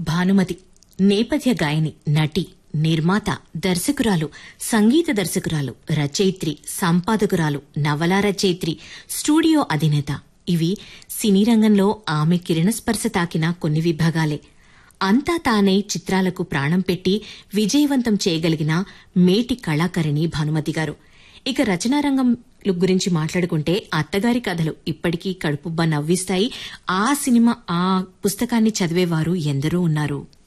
భానుమతి నేపథ్య గాయని నటి నిర్మాత దర్శకురాలు సంగీత దర్శకురాలు రచయిత్రి సంపాదకురాలు నవలా రచయిత్రి స్టూడియో అధినేత ఇవి సినీ రంగంలో ఆమె కిరణస్పర్శ తాకిన కొన్ని విభాగాలే అంతా తానే చిత్రాలకు ప్రాణం పెట్టి విజయవంతం చేయగలిగిన మేటి కళాకారిణి భానుమతి గారు ఇక రచనారంగం గురించి మాట్లాడుకుంటే అత్తగారి కథలు ఇప్పటికీ కడుపుబ్బ నవ్విస్తాయి ఆ సినిమా ఆ పుస్తకాన్ని చదివేవారు ఎందరో ఉన్నారు